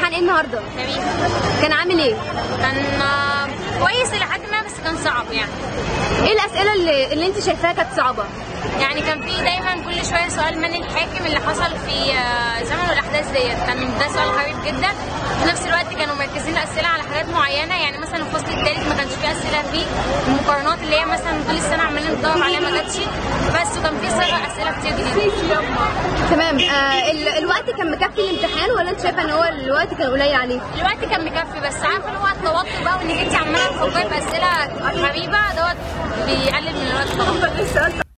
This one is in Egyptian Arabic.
امتحان ايه النهارده تاريخ كان عامل ايه كان آه، كويس الى حد ما بس كان صعب يعني ايه الاسئله اللي, اللي انت شايفاها كانت صعبه يعني كان في دايما كل شويه سؤال من الحاكم اللي حصل في آه، زمن الاحداث ديت كان ده سؤال غريب جدا في نفس الوقت كانوا مركزين اسئله على حاجات معينه يعني مثلا الفصل الثالث ما كانش فيه اسئله فيه المقارنات اللي هي مثلا طول السنه عمالين ندور عليها ما جاتش بس وكان في صيغه اسئله كتير جديده تمام آه ال- الوقت كان مكفي الامتحان ولا انت شايفه ان هو الوقت كان قليل عليه الوقت كان مكفي بس عارفه اللي هو التوتر بقى وانك انت عماله تفكري في اسئله غريبه دوت بيقلل من الوقت طبعا